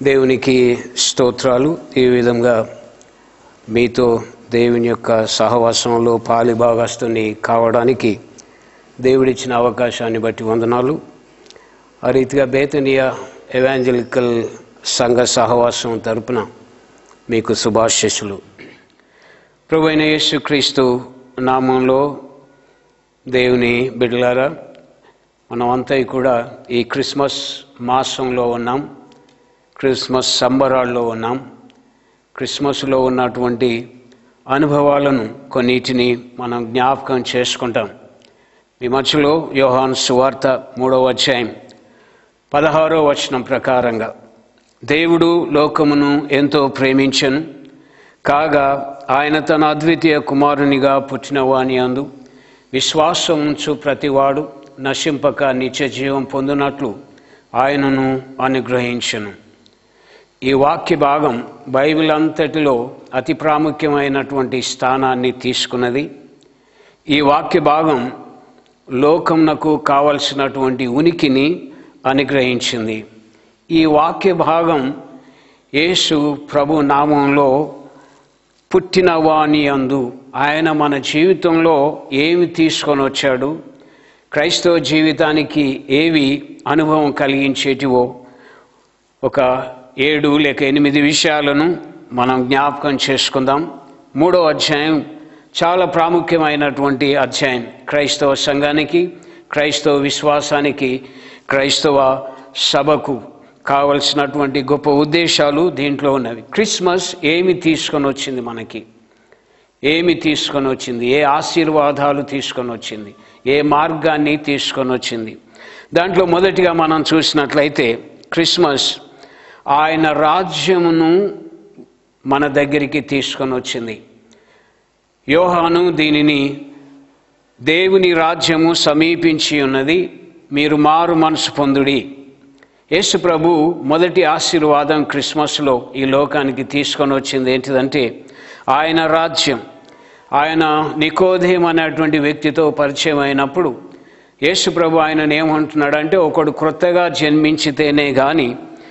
దేవునికి స్తోత్రాలు ఈ విధంగా మీతో దేవుని యొక్క సహవాసంలో పాలిభాగస్తుని కావడానికి దేవుడిచ్చిన అవకాశాన్ని బట్టి వందనాలు ఆ రీతిగా బేతనీయ ఎవాంజలికల్ సంఘ సహవాసం తరపున మీకు శుభాశిస్సులు ప్రభు అయిన యేసుక్రీస్తు నామంలో దేవుని బిడ్డలారా మనమంతా కూడా ఈ క్రిస్మస్ మాసంలో ఉన్నాం క్రిస్మస్ సంబరాల్లో ఉన్నాం క్రిస్మస్లో ఉన్నటువంటి అనుభవాలను కొన్నిటిని మనం జ్ఞాపకం చేసుకుంటాం ఈ మధ్యలో యోహాన్ సువార్త మూడవ అధ్యాయం పదహారో వచనం ప్రకారంగా దేవుడు లోకమును ఎంతో ప్రేమించను కాగా ఆయన తన అద్వితీయ కుమారునిగా పుట్టిన వాని అందు విశ్వాసం ఉంచు ప్రతివాడు నశింపక నిత్య జీవం పొందినట్లు ఆయనను అనుగ్రహించను ఈ వాక్య భాగం బైబిల్ అంతటిలో అతి ప్రాముఖ్యమైనటువంటి స్థానాన్ని తీసుకున్నది ఈ వాక్య భాగం లోకంనకు కావలసినటువంటి ఉనికిని అనుగ్రహించింది ఈ వాక్య భాగం యేసు ప్రభు నామంలో పుట్టిన వాణి అందు ఆయన మన జీవితంలో ఏమి తీసుకొని వచ్చాడు క్రైస్తవ జీవితానికి ఏవి అనుభవం కలిగించేటివో ఒక ఏడు లేక ఎనిమిది విషయాలను మనం జ్ఞాపకం చేసుకుందాం మూడో అధ్యాయం చాలా ప్రాముఖ్యమైనటువంటి అధ్యాయం క్రైస్తవ సంఘానికి క్రైస్తవ విశ్వాసానికి క్రైస్తవ సభకు కావలసినటువంటి గొప్ప ఉద్దేశాలు దీంట్లో ఉన్నవి క్రిస్మస్ ఏమి తీసుకొని వచ్చింది మనకి ఏమి తీసుకొని వచ్చింది ఏ ఆశీర్వాదాలు తీసుకొని వచ్చింది ఏ మార్గాన్ని తీసుకొని వచ్చింది దాంట్లో మొదటిగా మనం చూసినట్లయితే క్రిస్మస్ ఆయన రాజ్యమును మన దగ్గరికి తీసుకొని వచ్చింది యోహాను దీనిని దేవుని రాజ్యము సమీపించి ఉన్నది మీరు మారు మనసు పొందుడి యేసు ప్రభు మొదటి ఆశీర్వాదం క్రిస్మస్లో ఈ లోకానికి తీసుకొని వచ్చింది ఏంటిదంటే ఆయన రాజ్యం ఆయన నికోధేయం అనేటువంటి వ్యక్తితో పరిచయం అయినప్పుడు యేసు ప్రభు ఆయనను ఏమంటున్నాడంటే ఒకడు క్రొత్తగా జన్మించితేనే కానీ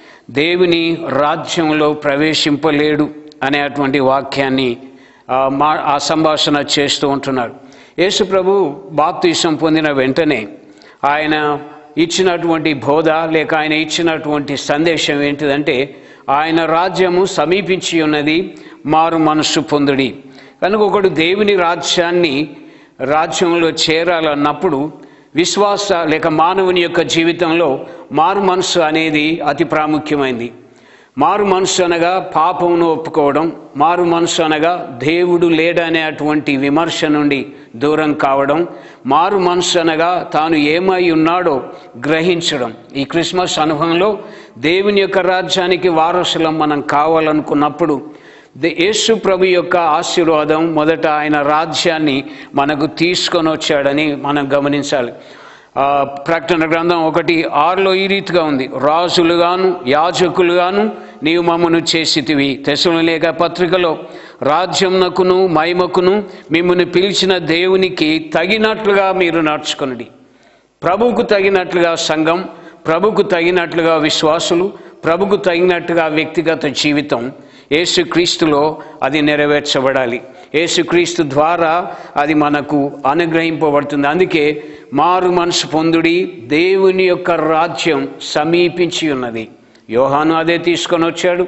దేవుని రాజ్యంలో ప్రవేశింపలేడు అనేటువంటి వాక్యాన్ని ఆ, మా ఆ సంభాషణ చేస్తూ ఉంటున్నాడు యేసు ప్రభు బాప్తీసం పొందిన వెంటనే ఆయన ఇచ్చినటువంటి బోధ లేక ఆయన ఇచ్చినటువంటి సందేశం ఏంటిదంటే ఆయన రాజ్యము సమీపించి ఉన్నది మారు మనస్సు పొందుడి కనుక ఒకడు దేవుని రాజ్యాన్ని రాజ్యంలో చేరాలన్నప్పుడు విశ్వాస లేక మానవుని యొక్క జీవితంలో మారు మనస్సు అనేది అతి ప్రాముఖ్యమైంది మారు మనసు అనగా పాపమును ఒప్పుకోవడం మారు మనసు అనగా దేవుడు లేడనేటువంటి విమర్శ నుండి దూరం కావడం మారు మనసు అనగా తాను ఏమై ఉన్నాడో గ్రహించడం ఈ క్రిస్మస్ అనుభవంలో దేవుని యొక్క రాజ్యానికి వారసులం మనం కావాలనుకున్నప్పుడు దే- యేసు ప్రభు యొక్క ఆశీర్వాదం మొదట ఆయన రాజ్యాన్ని మనకు తీసుకొని వచ్చాడని మనం గమనించాలి ఆ, ప్రకటన గ్రంథం ఒకటి ఆరులో ఈ రీతిగా ఉంది రాజులుగాను యాజకులుగాను నీవు మమ్మను చేసితివి తెసలేక పత్రికలో రాజ్యంనకును మహిమకును మిమ్మల్ని పిలిచిన దేవునికి తగినట్లుగా మీరు నడుచుకునడి ప్రభువుకు తగినట్లుగా సంఘం ప్రభుకు తగినట్లుగా విశ్వాసులు ప్రభుకు తగినట్టుగా వ్యక్తిగత జీవితం యేసుక్రీస్తులో అది నెరవేర్చబడాలి యేసుక్రీస్తు ద్వారా అది మనకు అనుగ్రహింపబడుతుంది అందుకే మారు మనసు పొందుడి దేవుని యొక్క రాజ్యం సమీపించి ఉన్నది యోహాను అదే తీసుకొని వచ్చాడు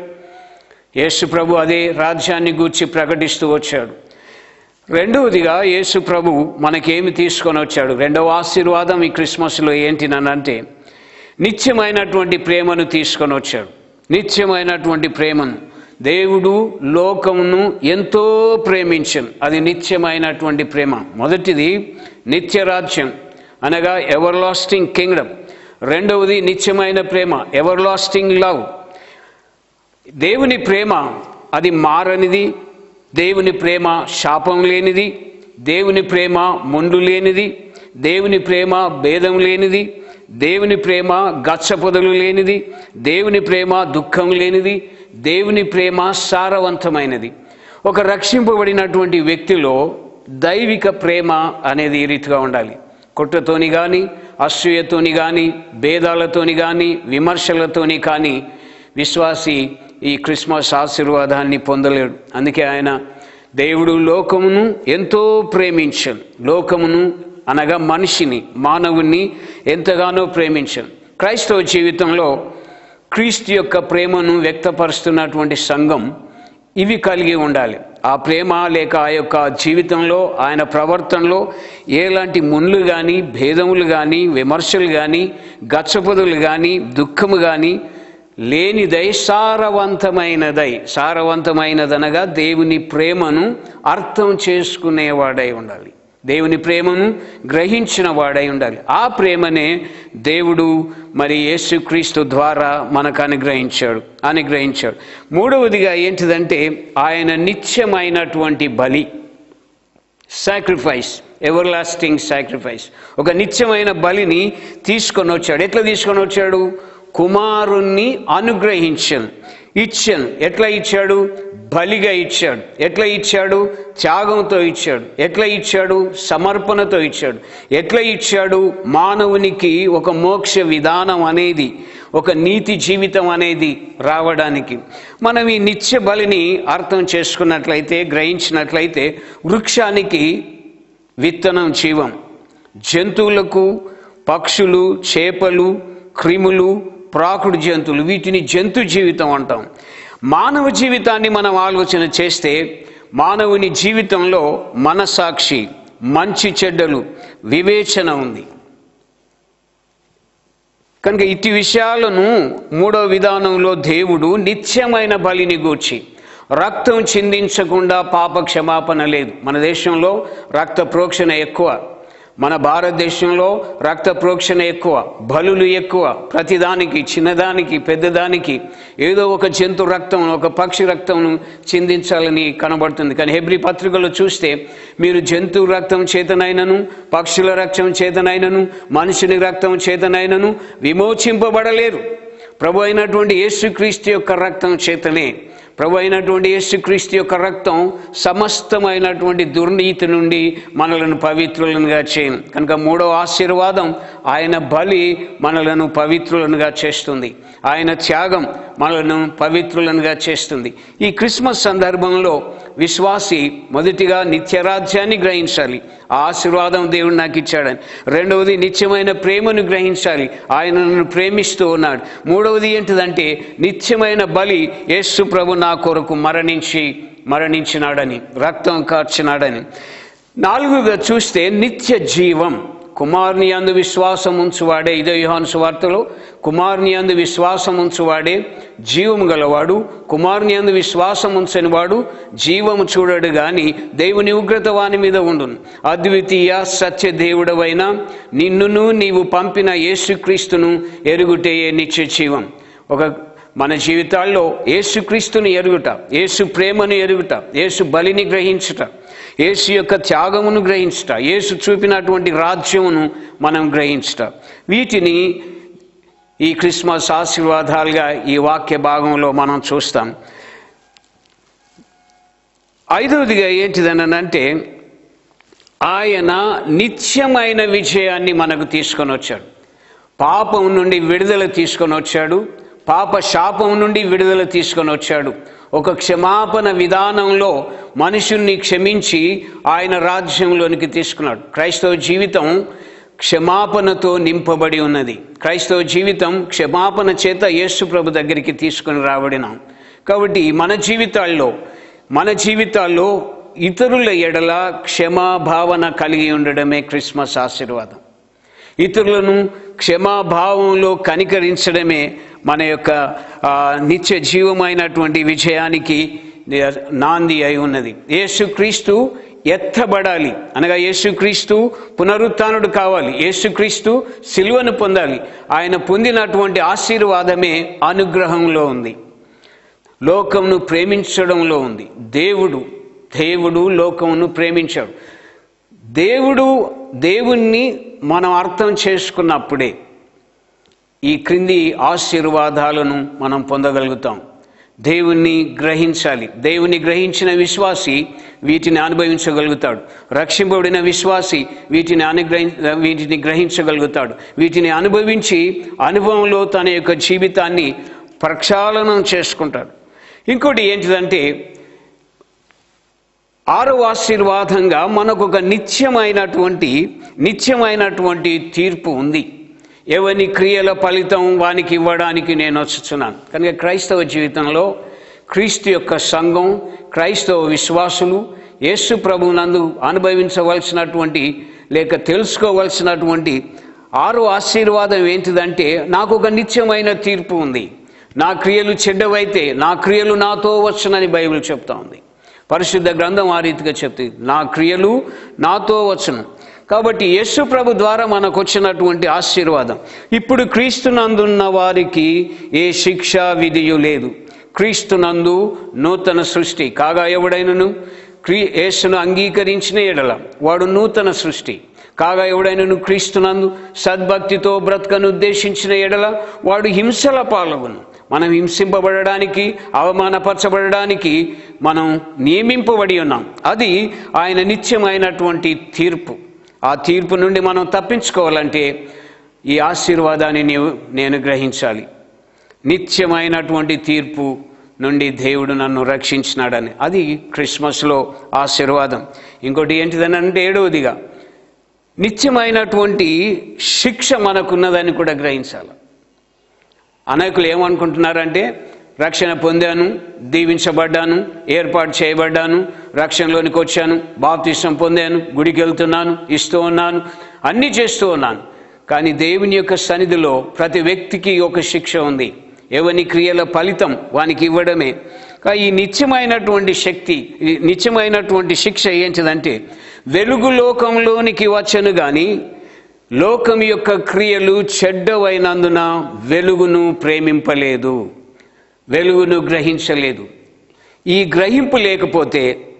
యేసు ప్రభు అదే రాజ్యాన్ని గూర్చి ప్రకటిస్తూ వచ్చాడు రెండవదిగా యేసు ప్రభు మనకేమి తీసుకొని వచ్చాడు రెండవ ఆశీర్వాదం ఈ క్రిస్మస్లో ఏంటి అంటే నిత్యమైనటువంటి ప్రేమను తీసుకొని వచ్చాడు నిత్యమైనటువంటి ప్రేమను దేవుడు లోకమును ఎంతో ప్రేమించను అది నిత్యమైనటువంటి ప్రేమ మొదటిది నిత్యరాజ్యం అనగా ఎవర్ లాస్టింగ్ కింగ్డమ్ రెండవది నిత్యమైన ప్రేమ ఎవర్ లాస్టింగ్ లవ్ దేవుని ప్రేమ అది మారనిది దేవుని ప్రేమ శాపం లేనిది దేవుని ప్రేమ మొండు లేనిది దేవుని ప్రేమ భేదం లేనిది దేవుని ప్రేమ గచ్చపొదలు లేనిది దేవుని ప్రేమ దుఃఖం లేనిది దేవుని ప్రేమ సారవంతమైనది ఒక రక్షింపబడినటువంటి వ్యక్తిలో దైవిక ప్రేమ అనేది ఈ రీతిగా ఉండాలి కుట్రతోని కానీ అసూయతోని కానీ భేదాలతోని కానీ విమర్శలతోని కానీ విశ్వాసి ఈ క్రిస్మస్ ఆశీర్వాదాన్ని పొందలేడు అందుకే ఆయన దేవుడు లోకమును ఎంతో ప్రేమించాను లోకమును అనగా మనిషిని మానవుణ్ణి ఎంతగానో ప్రేమించాను క్రైస్తవ జీవితంలో క్రీస్తు యొక్క ప్రేమను వ్యక్తపరుస్తున్నటువంటి సంఘం ఇవి కలిగి ఉండాలి ఆ ప్రేమ లేక ఆ యొక్క జీవితంలో ఆయన ప్రవర్తనలో ఎలాంటి ముళ్ళు కానీ భేదములు కానీ విమర్శలు కానీ గచ్చపదులు కానీ దుఃఖము కానీ లేనిదై సారవంతమైనదై సారవంతమైనదనగా దేవుని ప్రేమను అర్థం చేసుకునేవాడై ఉండాలి దేవుని ప్రేమను గ్రహించిన వాడై ఉండాలి ఆ ప్రేమనే దేవుడు మరి యేసుక్రీస్తు ద్వారా మనకు అనుగ్రహించాడు అనుగ్రహించాడు మూడవదిగా ఏంటిదంటే ఆయన నిత్యమైనటువంటి బలి సాక్రిఫైస్ ఎవర్ లాస్టింగ్ సాక్రిఫైస్ ఒక నిత్యమైన బలిని తీసుకొని వచ్చాడు ఎట్లా తీసుకొని వచ్చాడు కుమారుణ్ణి అనుగ్రహించాను ఇచ్చాను ఎట్లా ఇచ్చాడు బలిగా ఇచ్చాడు ఎట్లా ఇచ్చాడు త్యాగంతో ఇచ్చాడు ఎట్లా ఇచ్చాడు సమర్పణతో ఇచ్చాడు ఎట్లా ఇచ్చాడు మానవునికి ఒక మోక్ష విధానం అనేది ఒక నీతి జీవితం అనేది రావడానికి మనం ఈ నిత్య బలిని అర్థం చేసుకున్నట్లయితే గ్రహించినట్లయితే వృక్షానికి విత్తనం జీవం జంతువులకు పక్షులు చేపలు క్రిములు ప్రాకుడు జంతువులు వీటిని జంతు జీవితం అంటాం మానవ జీవితాన్ని మనం ఆలోచన చేస్తే మానవుని జీవితంలో మనసాక్షి మంచి చెడ్డలు వివేచన ఉంది కనుక ఇట్టి విషయాలను మూడో విధానంలో దేవుడు నిత్యమైన బలిని గూర్చి రక్తం చిందించకుండా పాప క్షమాపణ లేదు మన దేశంలో రక్త ప్రోక్షణ ఎక్కువ మన భారతదేశంలో రక్త ప్రోక్షణ ఎక్కువ బలులు ఎక్కువ ప్రతిదానికి చిన్నదానికి పెద్దదానికి ఏదో ఒక జంతు రక్తం ఒక పక్షి రక్తంను చిందించాలని కనబడుతుంది కానీ హెబ్రి పత్రికలో చూస్తే మీరు జంతువు రక్తం చేతనైనను పక్షుల రక్తం చేతనైనను మనుషుని రక్తం చేతనైనను విమోచింపబడలేరు ప్రభు అయినటువంటి యేసుక్రీస్తు యొక్క రక్తం చేతనే ప్రభు అయినటువంటి యేసుక్రీస్తు యొక్క రక్తం సమస్తమైనటువంటి దుర్నీతి నుండి మనలను పవిత్రులనుగా చేయను కనుక మూడో ఆశీర్వాదం ఆయన బలి మనలను పవిత్రులనుగా చేస్తుంది ఆయన త్యాగం మనలను పవిత్రులనుగా చేస్తుంది ఈ క్రిస్మస్ సందర్భంలో విశ్వాసి మొదటిగా నిత్యరాజ్యాన్ని గ్రహించాలి ఆ ఆశీర్వాదం దేవుడు నాకు ఇచ్చాడని రెండవది నిత్యమైన ప్రేమను గ్రహించాలి ఆయన నన్ను ప్రేమిస్తూ ఉన్నాడు మూడవది ఏంటిదంటే నిత్యమైన బలి యేసు ప్రభు నా కొరకు మరణించి మరణించినాడని రక్తం కార్చినాడని నాలుగుగా చూస్తే నిత్య జీవం కుమారుని అందు విశ్వాసం ఉంచువాడే ఇదే యోహాను సువార్తలో కుమారుని అందు విశ్వాసం ఉంచువాడే జీవము గలవాడు కుమారుని అందు విశ్వాసం ఉంచని వాడు జీవము చూడడు గాని దేవుని ఉగ్రత వాని మీద ఉండును అద్వితీయ సత్య దేవుడవైన నిన్నును నీవు పంపిన యేసుక్రీస్తును ఎరుగుటేయే నిత్య జీవం ఒక మన జీవితాల్లో యేసుక్రీస్తుని ఎరుగుట యేసు ప్రేమను ఎరుగుట యేసు బలిని గ్రహించుట యేసు యొక్క త్యాగమును గ్రహించుట యేసు చూపినటువంటి రాజ్యమును మనం గ్రహించుట వీటిని ఈ క్రిస్మస్ ఆశీర్వాదాలుగా ఈ వాక్య భాగంలో మనం చూస్తాం ఐదవదిగా ఏంటిదనంటే ఆయన నిత్యమైన విజయాన్ని మనకు తీసుకొని వచ్చాడు పాపం నుండి విడుదల తీసుకొని వచ్చాడు పాప శాపం నుండి విడుదల తీసుకొని వచ్చాడు ఒక క్షమాపణ విధానంలో మనుషుల్ని క్షమించి ఆయన రాజ్యంలోనికి తీసుకున్నాడు క్రైస్తవ జీవితం క్షమాపణతో నింపబడి ఉన్నది క్రైస్తవ జీవితం క్షమాపణ చేత యేసు ప్రభు దగ్గరికి తీసుకుని రాబడినాం కాబట్టి మన జీవితాల్లో మన జీవితాల్లో ఇతరుల ఎడల క్షమాభావన కలిగి ఉండడమే క్రిస్మస్ ఆశీర్వాదం ఇతరులను క్షమాభావంలో కనికరించడమే మన యొక్క ఆ, నిత్య జీవమైనటువంటి విజయానికి నాంది అయి ఉన్నది యేసుక్రీస్తు ఎత్తబడాలి అనగా యేసుక్రీస్తు పునరుత్నుడు కావాలి యేసుక్రీస్తు సిలువను పొందాలి ఆయన పొందినటువంటి ఆశీర్వాదమే అనుగ్రహంలో ఉంది లోకమును ప్రేమించడంలో ఉంది దేవుడు దేవుడు లోకమును ప్రేమించాడు దేవుడు దేవుణ్ణి మనం అర్థం చేసుకున్నప్పుడే ఈ క్రింది ఆశీర్వాదాలను మనం పొందగలుగుతాం దేవుణ్ణి గ్రహించాలి దేవుని గ్రహించిన విశ్వాసి వీటిని అనుభవించగలుగుతాడు రక్షింపబడిన విశ్వాసి వీటిని అనుగ్రహి వీటిని గ్రహించగలుగుతాడు వీటిని అనుభవించి అనుభవంలో తన యొక్క జీవితాన్ని ప్రక్షాళనం చేసుకుంటాడు ఇంకోటి ఏంటిదంటే ఆరవ ఆశీర్వాదంగా మనకు ఒక నిత్యమైనటువంటి నిత్యమైనటువంటి తీర్పు ఉంది ఎవని క్రియల ఫలితం వానికి ఇవ్వడానికి నేను వచ్చుచున్నాను కనుక క్రైస్తవ జీవితంలో క్రీస్తు యొక్క సంఘం క్రైస్తవ విశ్వాసులు యేసు ప్రభునందు అనుభవించవలసినటువంటి లేక తెలుసుకోవలసినటువంటి ఆరో ఆశీర్వాదం ఏంటిదంటే నాకు ఒక నిత్యమైన తీర్పు ఉంది నా క్రియలు చెడ్డవైతే నా క్రియలు నాతో వచ్చునని బైబిల్ చెప్తా ఉంది పరిశుద్ధ గ్రంథం ఆ రీతిగా చెప్తుంది నా క్రియలు నాతో వచ్చును కాబట్టి యేసు ప్రభు ద్వారా మనకు వచ్చినటువంటి ఆశీర్వాదం ఇప్పుడు క్రీస్తునందున్న వారికి ఏ శిక్ష విధియు లేదు క్రీస్తునందు నూతన సృష్టి కాగా ఎవడైనను క్రీ యేసును అంగీకరించిన ఎడల వాడు నూతన సృష్టి కాగా ఎవడైనను క్రీస్తునందు సద్భక్తితో బ్రతకను ఉద్దేశించిన ఎడల వాడు హింసల పాల్గొను మనం హింసింపబడడానికి అవమానపరచబడడానికి మనం నియమింపబడి ఉన్నాం అది ఆయన నిత్యమైనటువంటి తీర్పు ఆ తీర్పు నుండి మనం తప్పించుకోవాలంటే ఈ ఆశీర్వాదాన్ని నీవు నేను గ్రహించాలి నిత్యమైనటువంటి తీర్పు నుండి దేవుడు నన్ను రక్షించినాడని అది క్రిస్మస్లో ఆశీర్వాదం ఇంకోటి ఏంటిదని అంటే ఏడవదిగా నిత్యమైనటువంటి శిక్ష మనకున్నదని కూడా గ్రహించాలి అనేకులు ఏమనుకుంటున్నారంటే రక్షణ పొందాను దీవించబడ్డాను ఏర్పాటు చేయబడ్డాను రక్షణలోనికి వచ్చాను బాప్తిష్టం పొందాను గుడికి వెళ్తున్నాను ఇస్తూ ఉన్నాను అన్నీ చేస్తూ ఉన్నాను కానీ దేవుని యొక్క సన్నిధిలో ప్రతి వ్యక్తికి ఒక శిక్ష ఉంది ఎవని క్రియల ఫలితం వానికి ఇవ్వడమే కానీ ఈ నిత్యమైనటువంటి శక్తి ఈ నిత్యమైనటువంటి శిక్ష ఏంటిదంటే వెలుగు లోకంలోనికి వచ్చను కానీ లోకం యొక్క క్రియలు చెడ్డవైనందున వెలుగును ప్రేమింపలేదు వెలుగును గ్రహించలేదు ఈ గ్రహింపు లేకపోతే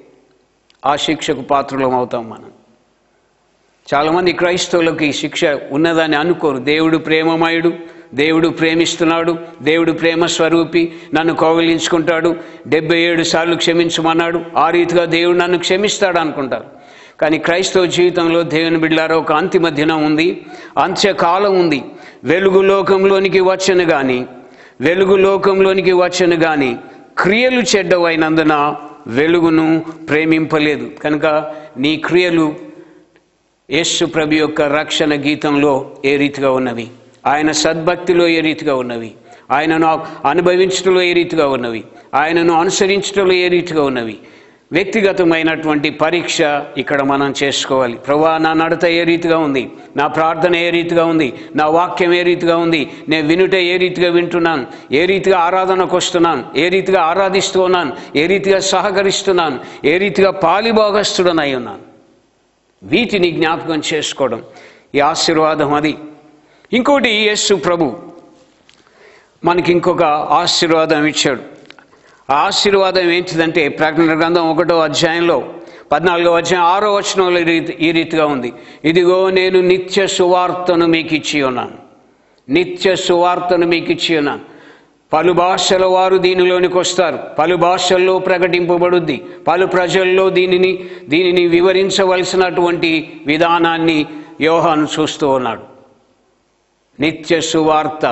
ఆ శిక్షకు పాత్రలం అవుతాం మనం చాలామంది క్రైస్తవులకు ఈ శిక్ష ఉన్నదని అనుకోరు దేవుడు ప్రేమమయుడు దేవుడు ప్రేమిస్తున్నాడు దేవుడు ప్రేమ స్వరూపి నన్ను కౌగిలించుకుంటాడు డెబ్బై ఏడు సార్లు క్షమించమన్నాడు ఆ రీతిగా దేవుడు నన్ను క్షమిస్తాడు అనుకుంటారు కానీ క్రైస్తవ జీవితంలో దేవుని బిడ్డారో ఒక అంతిమ దినం ఉంది అంత్యకాలం ఉంది వెలుగు లోకంలోనికి వచ్చను కానీ వెలుగు లోకంలోనికి వచ్చను కానీ క్రియలు చెడ్డవైనందున వెలుగును ప్రేమింపలేదు కనుక నీ క్రియలు యేసు ప్రభు యొక్క రక్షణ గీతంలో ఏ రీతిగా ఉన్నవి ఆయన సద్భక్తిలో ఏ రీతిగా ఉన్నవి ఆయనను అనుభవించడంలో ఏ రీతిగా ఉన్నవి ఆయనను అనుసరించడంలో ఏ రీతిగా ఉన్నవి వ్యక్తిగతమైనటువంటి పరీక్ష ఇక్కడ మనం చేసుకోవాలి ప్రభా నా నడత ఏ రీతిగా ఉంది నా ప్రార్థన ఏ రీతిగా ఉంది నా వాక్యం ఏ రీతిగా ఉంది నేను వినుట ఏ రీతిగా వింటున్నాను ఏ రీతిగా ఆరాధనకు వస్తున్నాను ఏ రీతిగా ఆరాధిస్తూ ఉన్నాను ఏ రీతిగా సహకరిస్తున్నాను ఏ రీతిగా పాలిభాగస్తుడనై ఉన్నాను వీటిని జ్ఞాపకం చేసుకోవడం ఈ ఆశీర్వాదం అది ఇంకోటి యేసు ప్రభు మనకి ఇంకొక ఆశీర్వాదం ఇచ్చాడు ఆ ఆశీర్వాదం ఏంటిదంటే ప్రకటన గ్రంథం ఒకటో అధ్యాయంలో పద్నాలుగో అధ్యాయం ఆరో వచనంలో ఈ రీతి ఈ రీతిగా ఉంది ఇదిగో నేను నిత్య సువార్తను మీకు ఇచ్చి ఉన్నాను నిత్య సువార్తను మీకు ఇచ్చి ఉన్నాను పలు భాషల వారు దీనిలోనికి వస్తారు పలు భాషల్లో ప్రకటింపబడుద్ది పలు ప్రజల్లో దీనిని దీనిని వివరించవలసినటువంటి విధానాన్ని యోహాను చూస్తూ ఉన్నాడు నిత్య సువార్త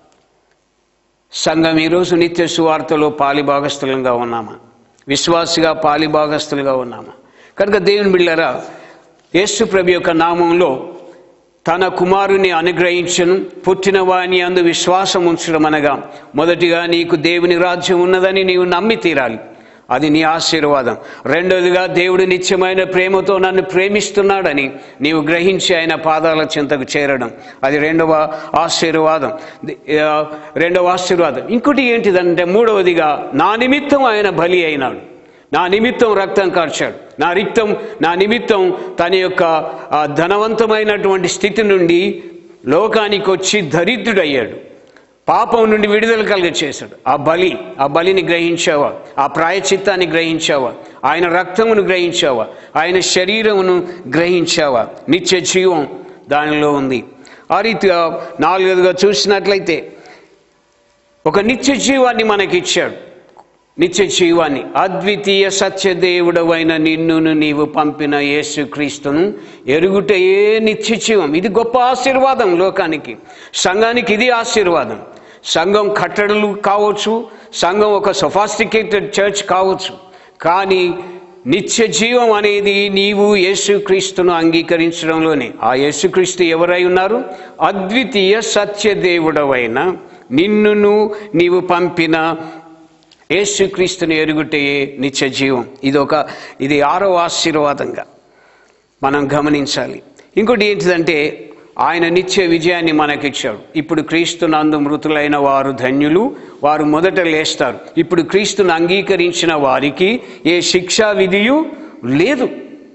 సంఘం ఈరోజు నిత్య సువార్తలో పాలిభాగస్థులంగా ఉన్నామా విశ్వాసిగా పాలిభాగస్థులుగా ఉన్నామా కనుక దేవుని బిళ్ళరా యేసు ప్రభు యొక్క నామంలో తన కుమారుని అనుగ్రహించను పుట్టిన వాని అందు విశ్వాసం ఉంచడం అనగా మొదటిగా నీకు దేవుని రాజ్యం ఉన్నదని నీవు నమ్మి తీరాలి అది నీ ఆశీర్వాదం రెండోదిగా దేవుడు నిత్యమైన ప్రేమతో నన్ను ప్రేమిస్తున్నాడని నీవు గ్రహించి ఆయన పాదాల చింతకు చేరడం అది రెండవ ఆశీర్వాదం ది- ఆ, రెండవ ఆశీర్వాదం ఇంకోటి ఏంటిదంటే మూడవదిగా నా నిమిత్తం ఆయన బలి అయినాడు నా నిమిత్తం రక్తం కార్చాడు నా రిక్తం నా నిమిత్తం తన యొక్క ఆ ధనవంతమైనటువంటి స్థితి నుండి లోకానికి వచ్చి దరిద్రుడయ్యాడు పాపం నుండి విడుదల కలుగ చేశాడు ఆ బలి ఆ బలిని గ్రహించావా ఆ ప్రాయచిత్తాన్ని గ్రహించావా ఆయన రక్తమును గ్రహించావా ఆయన శరీరమును గ్రహించావా నిత్య జీవం దానిలో ఉంది ఆ రీతిగా నాలుగోదిగా చూసినట్లయితే ఒక నిత్య జీవాన్ని మనకిచ్చాడు నిత్య జీవాన్ని అద్వితీయ సత్యదేవుడవైన నిన్నును నీవు పంపిన యేసుక్రీస్తును ఎరుగుటయే నిత్య జీవం ఇది గొప్ప ఆశీర్వాదం లోకానికి సంఘానికి ఇది ఆశీర్వాదం సంఘం కట్టడలు కావచ్చు సంఘం ఒక సొఫాస్టికేటెడ్ చర్చ్ కావచ్చు కానీ నిత్య జీవం అనేది నీవు యేసుక్రీస్తును అంగీకరించడంలోనే ఆ యేసుక్రీస్తు ఎవరై ఉన్నారు అద్వితీయ సత్యదేవుడవైన నిన్నును నీవు పంపిన యేసుక్రీస్తుని ఎరుగుటే నిత్య జీవం ఇది ఒక ఇది ఆరో ఆశీర్వాదంగా మనం గమనించాలి ఇంకోటి ఏంటిదంటే ఆయన నిత్య విజయాన్ని మనకిచ్చాడు ఇప్పుడు క్రీస్తునందు మృతులైన వారు ధన్యులు వారు మొదట లేస్తారు ఇప్పుడు క్రీస్తును అంగీకరించిన వారికి ఏ శిక్షా విధియు లేదు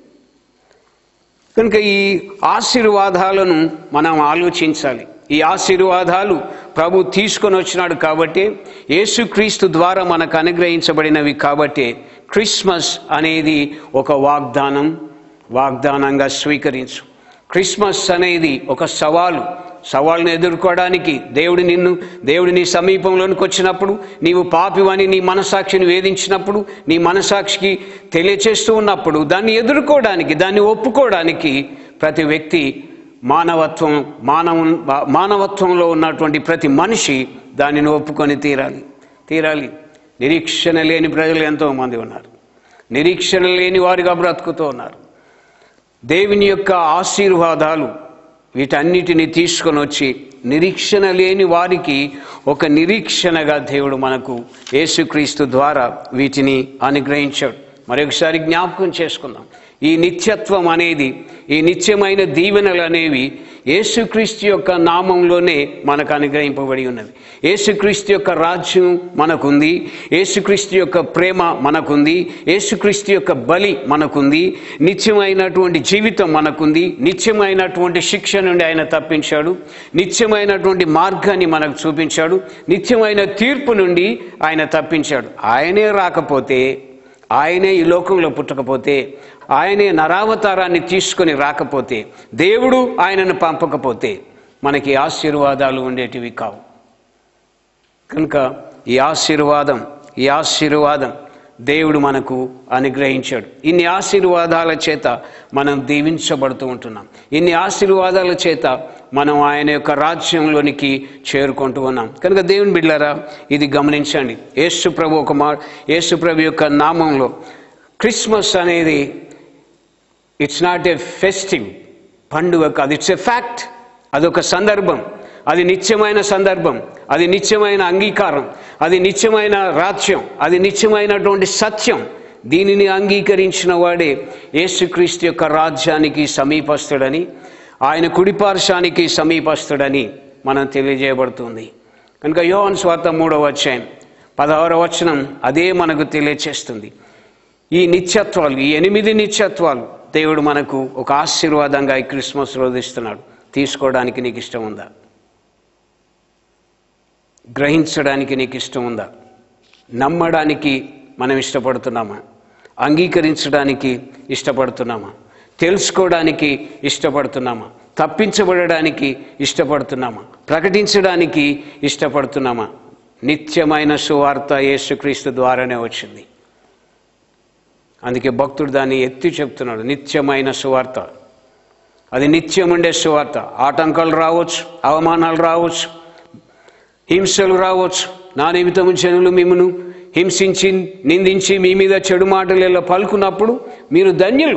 కనుక ఈ ఆశీర్వాదాలను మనం ఆలోచించాలి ఈ ఆశీర్వాదాలు ప్రభు తీసుకొని వచ్చినాడు కాబట్టి యేసుక్రీస్తు ద్వారా మనకు అనుగ్రహించబడినవి కాబట్టి క్రిస్మస్ అనేది ఒక వాగ్దానం వాగ్దానంగా స్వీకరించు క్రిస్మస్ అనేది ఒక సవాలు సవాళ్ళను ఎదుర్కోవడానికి దేవుడు నిన్ను దేవుడు నీ సమీపంలోనికి వచ్చినప్పుడు నీవు పాపివని నీ మనసాక్షిని వేధించినప్పుడు నీ మనసాక్షికి తెలియచేస్తూ ఉన్నప్పుడు దాన్ని ఎదుర్కోవడానికి దాన్ని ఒప్పుకోవడానికి ప్రతి వ్యక్తి మానవత్వం మానవ మానవత్వంలో ఉన్నటువంటి ప్రతి మనిషి దానిని ఒప్పుకొని తీరాలి తీరాలి నిరీక్షణ లేని ప్రజలు ఎంతోమంది ఉన్నారు నిరీక్షణ లేని వారిగా బ్రతుకుతూ ఉన్నారు దేవుని యొక్క ఆశీర్వాదాలు వీటన్నిటిని తీసుకొని వచ్చి నిరీక్షణ లేని వారికి ఒక నిరీక్షణగా దేవుడు మనకు యేసుక్రీస్తు ద్వారా వీటిని అనుగ్రహించాడు మరొకసారి జ్ఞాపకం చేసుకుందాం ఈ నిత్యత్వం అనేది ఈ నిత్యమైన దీవెనలు అనేవి యేసుక్రీస్తు యొక్క నామంలోనే మనకు అనుగ్రహింపబడి ఉన్నది యేసుక్రీస్తు యొక్క రాజ్యం మనకుంది యేసుక్రీస్తు యొక్క ప్రేమ మనకుంది యేసుక్రీస్తు యొక్క బలి మనకుంది నిత్యమైనటువంటి జీవితం మనకుంది నిత్యమైనటువంటి శిక్ష నుండి ఆయన తప్పించాడు నిత్యమైనటువంటి మార్గాన్ని మనకు చూపించాడు నిత్యమైన తీర్పు నుండి ఆయన తప్పించాడు ఆయనే రాకపోతే ఆయనే ఈ లోకంలో పుట్టకపోతే ఆయనే నరావతారాన్ని తీసుకొని రాకపోతే దేవుడు ఆయనను పంపకపోతే మనకి ఆశీర్వాదాలు ఉండేటివి కావు కనుక ఈ ఆశీర్వాదం ఈ ఆశీర్వాదం దేవుడు మనకు అనుగ్రహించాడు ఇన్ని ఆశీర్వాదాల చేత మనం దీవించబడుతూ ఉంటున్నాం ఇన్ని ఆశీర్వాదాల చేత మనం ఆయన యొక్క రాజ్యంలోనికి చేరుకుంటూ ఉన్నాం కనుక దేవుని బిడ్డారా ఇది గమనించండి యేసు ప్రభు ఒక మా యేసు ప్రభు యొక్క నామంలో క్రిస్మస్ అనేది ఇట్స్ నాట్ ఏ ఫెస్టివ్ పండుగ కాదు ఇట్స్ ఎ ఫ్యాక్ట్ అదొక సందర్భం అది నిత్యమైన సందర్భం అది నిత్యమైన అంగీకారం అది నిత్యమైన రాజ్యం అది నిత్యమైనటువంటి సత్యం దీనిని అంగీకరించిన వాడే యేసుక్రీస్తు యొక్క రాజ్యానికి సమీపస్తుడని ఆయన కుడిపార్శానికి సమీపస్తుడని మనం తెలియజేయబడుతుంది కనుక యోహన్ స్వార్థ మూడవ అధ్యాయం పదహారవ వచనం అదే మనకు తెలియచేస్తుంది ఈ నిత్యత్వాలు ఈ ఎనిమిది నిత్యత్వాలు దేవుడు మనకు ఒక ఆశీర్వాదంగా ఈ క్రిస్మస్ రోజు ఇస్తున్నాడు తీసుకోవడానికి నీకు ఇష్టం ఉందా గ్రహించడానికి నీకు ఇష్టం ఉందా నమ్మడానికి మనం ఇష్టపడుతున్నామా అంగీకరించడానికి ఇష్టపడుతున్నామా తెలుసుకోవడానికి ఇష్టపడుతున్నామా తప్పించబడడానికి ఇష్టపడుతున్నామా ప్రకటించడానికి ఇష్టపడుతున్నామా నిత్యమైన సువార్త యేసుక్రీస్తు ద్వారానే వచ్చింది అందుకే భక్తుడు దాన్ని ఎత్తి చెప్తున్నాడు నిత్యమైన సువార్త అది నిత్యం ఉండే సువార్త ఆటంకాలు రావచ్చు అవమానాలు రావచ్చు హింసలు రావచ్చు నా నిమిత్తము జనులు మిమ్మను హింసించి నిందించి మీ మీద చెడు మాటలు ఇలా పలుకున్నప్పుడు మీరు ధన్యులు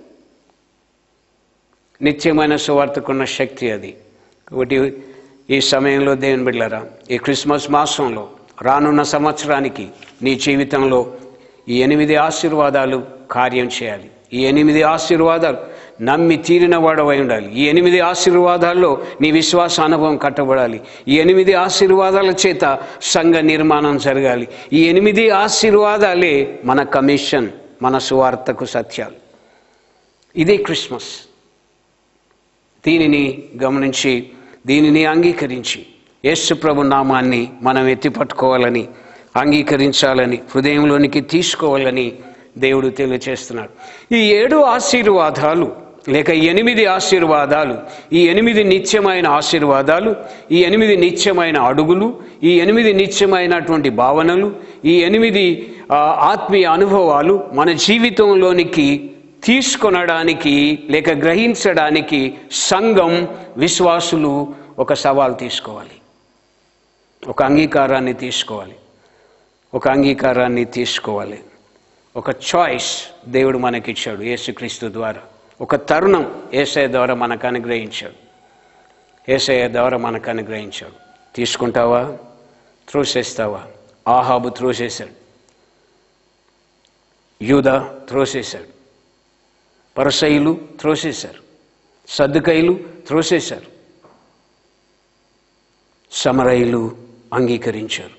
నిత్యమైన సువార్తకున్న శక్తి అది కాబట్టి ఈ సమయంలో దేవుని బిడ్డలారా ఈ క్రిస్మస్ మాసంలో రానున్న సంవత్సరానికి నీ జీవితంలో ఈ ఎనిమిది ఆశీర్వాదాలు కార్యం చేయాలి ఈ ఎనిమిది ఆశీర్వాదాలు నమ్మి తీరిన వాడవై ఉండాలి ఈ ఎనిమిది ఆశీర్వాదాల్లో నీ విశ్వాస అనుభవం కట్టబడాలి ఈ ఎనిమిది ఆశీర్వాదాల చేత సంఘ నిర్మాణం జరగాలి ఈ ఎనిమిది ఆశీర్వాదాలే మన కమిషన్ మన సువార్తకు సత్యాలు ఇదే క్రిస్మస్ దీనిని గమనించి దీనిని అంగీకరించి యేసు ప్రభు నామాన్ని మనం ఎత్తిపట్టుకోవాలని అంగీకరించాలని హృదయంలోనికి తీసుకోవాలని దేవుడు తెలియచేస్తున్నాడు ఈ ఏడు ఆశీర్వాదాలు లేక ఎనిమిది ఆశీర్వాదాలు ఈ ఎనిమిది నిత్యమైన ఆశీర్వాదాలు ఈ ఎనిమిది నిత్యమైన అడుగులు ఈ ఎనిమిది నిత్యమైనటువంటి భావనలు ఈ ఎనిమిది ఆ, ఆత్మీయ అనుభవాలు మన జీవితంలోనికి తీసుకొనడానికి లేక గ్రహించడానికి సంఘం విశ్వాసులు ఒక సవాల్ తీసుకోవాలి ఒక అంగీకారాన్ని తీసుకోవాలి ఒక అంగీకారాన్ని తీసుకోవాలి ఒక చాయిస్ దేవుడు మనకిచ్చాడు యేసుక్రీస్తు ద్వారా ఒక తరుణం ఏసఐ ద్వారా మనకు అనుగ్రహించాడు ఏసఐ ద్వారా మనకు అనుగ్రహించాడు తీసుకుంటావా త్రోసేస్తావా ఆహాబు త్రోసేశాడు యూద త్రోసేశాడు పరసయులు త్రోసేశారు సద్దుకైలు త్రోసేశారు సమరయులు అంగీకరించారు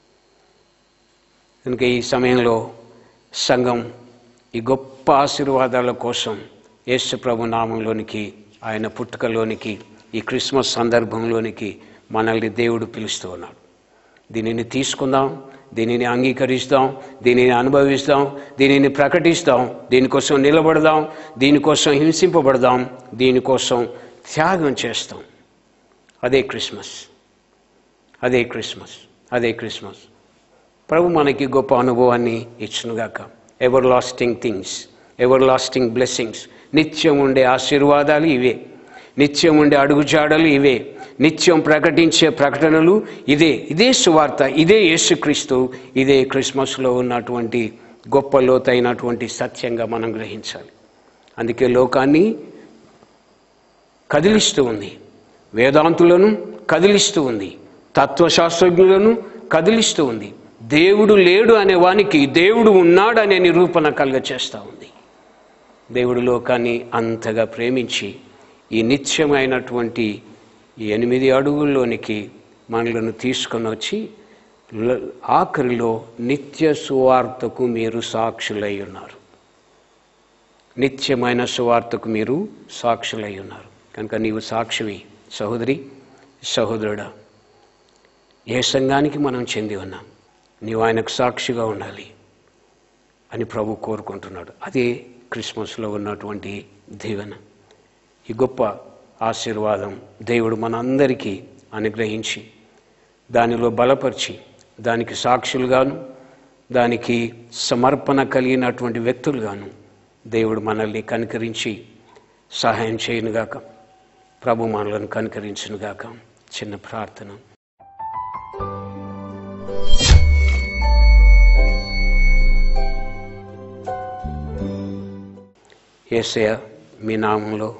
కనుక ఈ సమయంలో సంఘం ఈ గొప్ప ఆశీర్వాదాల కోసం యేసు ప్రభు నామంలోనికి ఆయన పుట్టుకలోనికి ఈ క్రిస్మస్ సందర్భంలోనికి మనల్ని దేవుడు పిలుస్తూ ఉన్నాడు దీనిని తీసుకుందాం దీనిని అంగీకరిస్తాం దీనిని అనుభవిస్తాం దీనిని ప్రకటిస్తాం దీనికోసం నిలబడదాం దీనికోసం హింసింపబడదాం దీనికోసం త్యాగం చేస్తాం అదే క్రిస్మస్ అదే క్రిస్మస్ అదే క్రిస్మస్ ప్రభు మనకి గొప్ప అనుభవాన్ని ఇచ్చునుగాక everlasting things everlasting blessings నిత్యం ఉండే ఆశీర్వాదాలు ఇవే నిత్యం ఉండే అడుగుజాడలు ఇవే నిత్యం ప్రకటించే ప్రకటనలు ఇదే ఇదే సువార్త ఇదే యేసుక్రీస్తు ఇదే క్రిస్మస్లో ఉన్నటువంటి గొప్ప లోతైనటువంటి సత్యంగా మనం గ్రహించాలి అందుకే లోకాన్ని కదిలిస్తూ ఉంది వేదాంతులను కదిలిస్తూ ఉంది తత్వశాస్త్రజ్ఞులను కదిలిస్తూ ఉంది దేవుడు లేడు అనే వానికి దేవుడు ఉన్నాడు అనే నిరూపణ కలుగ చేస్తూ ఉంది దేవుడు లోకాన్ని అంతగా ప్రేమించి ఈ నిత్యమైనటువంటి ఈ ఎనిమిది అడుగుల్లోనికి మనలను తీసుకొని వచ్చి ల- ఆఖరిలో నిత్య సువార్తకు మీరు సాక్షులై ఉన్నారు నిత్యమైన సువార్తకు మీరు సాక్షులై ఉన్నారు కనుక నీవు సాక్షివి సహోదరి సహోదరుడా ఏ సంఘానికి మనం చెంది ఉన్నాం నీవు ఆయనకు సాక్షిగా ఉండాలి అని ప్రభు కోరుకుంటున్నాడు అదే క్రిస్మస్లో ఉన్నటువంటి దీవెన ఈ గొప్ప ఆశీర్వాదం దేవుడు మనందరికీ అనుగ్రహించి దానిలో బలపరిచి దానికి సాక్షులుగాను దానికి సమర్పణ కలిగినటువంటి వ్యక్తులుగాను దేవుడు మనల్ని కనికరించి సహాయం చేయనుగాక ప్రభు మనలను కనికరించునుగాక చిన్న ప్రార్థన యేసయ్య మీ నామంలో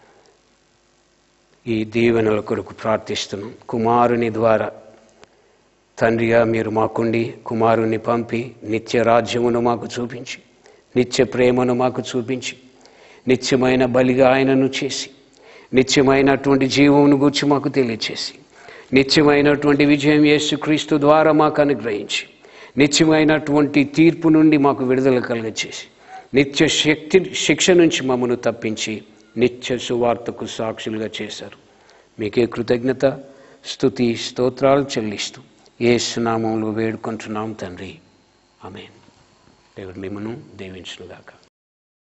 ఈ దీవెనల కొరకు ప్రార్థిస్తున్నాం కుమారుని ద్వారా తండ్రిగా మీరు మాకుండి కుమారుని పంపి నిత్య రాజ్యమును మాకు చూపించి నిత్య ప్రేమను మాకు చూపించి నిత్యమైన బలిగా ఆయనను చేసి నిత్యమైనటువంటి జీవమును గూర్చి మాకు తెలియచేసి నిత్యమైనటువంటి విజయం యేసుక్రీస్తు ద్వారా మాకు అనుగ్రహించి నిత్యమైనటువంటి తీర్పు నుండి మాకు విడుదల కలుగచేసి నిత్య శక్తి శిక్ష నుంచి మమ్మను తప్పించి నిత్య సువార్తకు సాక్షులుగా చేశారు మీకే కృతజ్ఞత స్తుతి స్తోత్రాలు చెల్లిస్తూ ఏ సునామంలో వేడుకుంటున్నాం తండ్రి ఆమెన్ దేవుడు మిమ్మను దీవించునుగాక